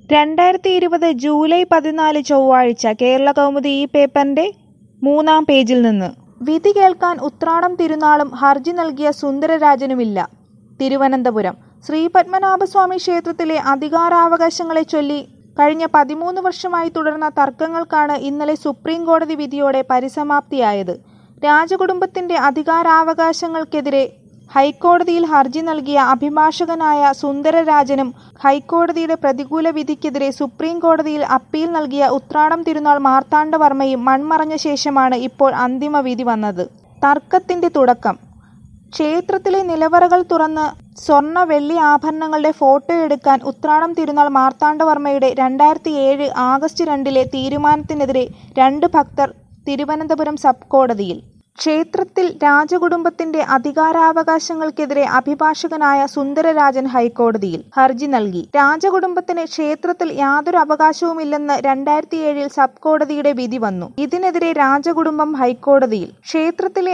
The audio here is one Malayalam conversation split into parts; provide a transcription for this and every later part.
രണ്ടായിരത്തി ഇരുപത് ജൂലൈ പതിനാല് ചൊവ്വാഴ്ച കേരളകൗമുദി ഈ പേപ്പറിന്റെ മൂന്നാം പേജിൽ നിന്ന് വിധി കേൾക്കാൻ ഉത്രാടം തിരുനാളും ഹർജി നൽകിയ സുന്ദരരാജനുമില്ല തിരുവനന്തപുരം ശ്രീപത്മനാഭസ്വാമി ക്ഷേത്രത്തിലെ അധികാരാവകാശങ്ങളെ ചൊല്ലി കഴിഞ്ഞ പതിമൂന്ന് വർഷമായി തുടർന്ന തർക്കങ്ങൾക്കാണ് ഇന്നലെ സുപ്രീം കോടതി വിധിയോടെ പരിസമാപ്തിയായത് രാജകുടുംബത്തിന്റെ അധികാരാവകാശങ്ങൾക്കെതിരെ ഹൈക്കോടതിയിൽ ഹർജി നൽകിയ അഭിഭാഷകനായ സുന്ദരരാജനും ഹൈക്കോടതിയുടെ പ്രതികൂല വിധിക്കെതിരെ സുപ്രീം കോടതിയിൽ അപ്പീൽ നൽകിയ ഉത്രാടം തിരുനാൾ മാർത്താണ്ഡവർമ്മയും മൺമറഞ്ഞ ശേഷമാണ് ഇപ്പോൾ അന്തിമ വിധി വന്നത് തർക്കത്തിന്റെ തുടക്കം ക്ഷേത്രത്തിലെ നിലവറകൾ തുറന്ന് സ്വർണ്ണ വെള്ളി ആഭരണങ്ങളുടെ ഫോട്ടോ എടുക്കാൻ ഉത്രാടം തിരുനാൾ മാർത്താണ്ഡവർമ്മയുടെ രണ്ടായിരത്തി ഏഴ് ആഗസ്റ്റ് രണ്ടിലെ തീരുമാനത്തിനെതിരെ രണ്ട് ഭക്തർ തിരുവനന്തപുരം സബ് കോടതിയിൽ ക്ഷേത്രത്തിൽ രാജകുടുംബത്തിന്റെ അധികാരാവകാശങ്ങൾക്കെതിരെ അഭിഭാഷകനായ സുന്ദരരാജൻ ഹൈക്കോടതിയിൽ ഹർജി നൽകി രാജകുടുംബത്തിന് ക്ഷേത്രത്തിൽ യാതൊരു അവകാശവുമില്ലെന്ന് രണ്ടായിരത്തി ഏഴിൽ സബ് കോടതിയുടെ വിധി വന്നു ഇതിനെതിരെ രാജകുടുംബം ഹൈക്കോടതിയിൽ ക്ഷേത്രത്തിലെ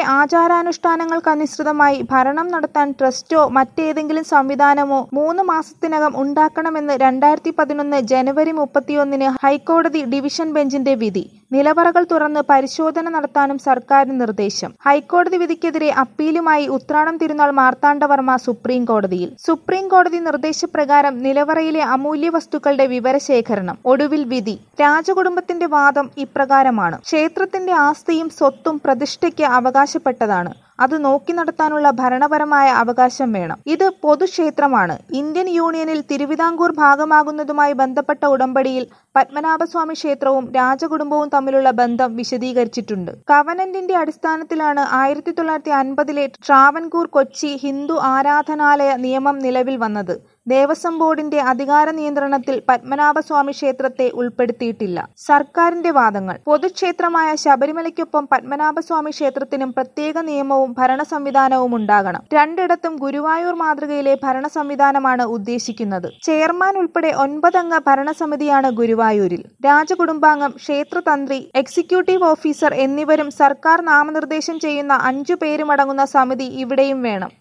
ആചാരാനുഷ്ഠാനങ്ങൾക്കനുസൃതമായി ഭരണം നടത്താൻ ട്രസ്റ്റോ മറ്റേതെങ്കിലും സംവിധാനമോ മൂന്ന് മാസത്തിനകം ഉണ്ടാക്കണമെന്ന് രണ്ടായിരത്തി പതിനൊന്ന് ജനുവരി മുപ്പത്തിയൊന്നിന് ഹൈക്കോടതി ഡിവിഷൻ ബെഞ്ചിന്റെ വിധി നിലവറകൾ തുറന്ന് പരിശോധന നടത്താനും സർക്കാരിന് നിർദ്ദേശം ഹൈക്കോടതി വിധിക്കെതിരെ അപ്പീലുമായി ഉത്രാടം തിരുനാൾ മാർത്താണ്ഡവർമ്മ സുപ്രീം കോടതിയിൽ സുപ്രീം കോടതി നിർദ്ദേശപ്രകാരം നിലവറയിലെ അമൂല്യ വസ്തുക്കളുടെ വിവരശേഖരണം ഒടുവിൽ വിധി രാജകുടുംബത്തിന്റെ വാദം ഇപ്രകാരമാണ് ക്ഷേത്രത്തിന്റെ ആസ്തിയും സ്വത്തും പ്രതിഷ്ഠയ്ക്ക് അവകാശപ്പെട്ടതാണ് അത് നോക്കി നടത്താനുള്ള ഭരണപരമായ അവകാശം വേണം ഇത് പൊതുക്ഷേത്രമാണ് ഇന്ത്യൻ യൂണിയനിൽ തിരുവിതാംകൂർ ഭാഗമാകുന്നതുമായി ബന്ധപ്പെട്ട ഉടമ്പടിയിൽ പത്മനാഭസ്വാമി ക്ഷേത്രവും രാജകുടുംബവും തമ്മിലുള്ള ബന്ധം വിശദീകരിച്ചിട്ടുണ്ട് കവനന്റിന്റെ അടിസ്ഥാനത്തിലാണ് ആയിരത്തി തൊള്ളായിരത്തി അൻപതിലെ ട്രാവൻകൂർ കൊച്ചി ഹിന്ദു ആരാധനാലയ നിയമം നിലവിൽ വന്നത് ദേവസ്വം ബോർഡിന്റെ അധികാര നിയന്ത്രണത്തിൽ പത്മനാഭസ്വാമി ക്ഷേത്രത്തെ ഉൾപ്പെടുത്തിയിട്ടില്ല സർക്കാരിന്റെ വാദങ്ങൾ പൊതുക്ഷേത്രമായ ശബരിമലയ്ക്കൊപ്പം പത്മനാഭസ്വാമി ക്ഷേത്രത്തിനും പ്രത്യേക നിയമവും ഭരണ സംവിധാനവും ഉണ്ടാകണം രണ്ടിടത്തും ഗുരുവായൂർ മാതൃകയിലെ ഭരണ സംവിധാനമാണ് ഉദ്ദേശിക്കുന്നത് ചെയർമാൻ ഉൾപ്പെടെ ഒൻപതംഗ ഭരണസമിതിയാണ് ഗുരുവായൂരിൽ രാജകുടുംബാംഗം ക്ഷേത്രതന്ത്രി എക്സിക്യൂട്ടീവ് ഓഫീസർ എന്നിവരും സർക്കാർ നാമനിർദ്ദേശം ചെയ്യുന്ന അഞ്ചു പേരുമടങ്ങുന്ന സമിതി ഇവിടെയും വേണം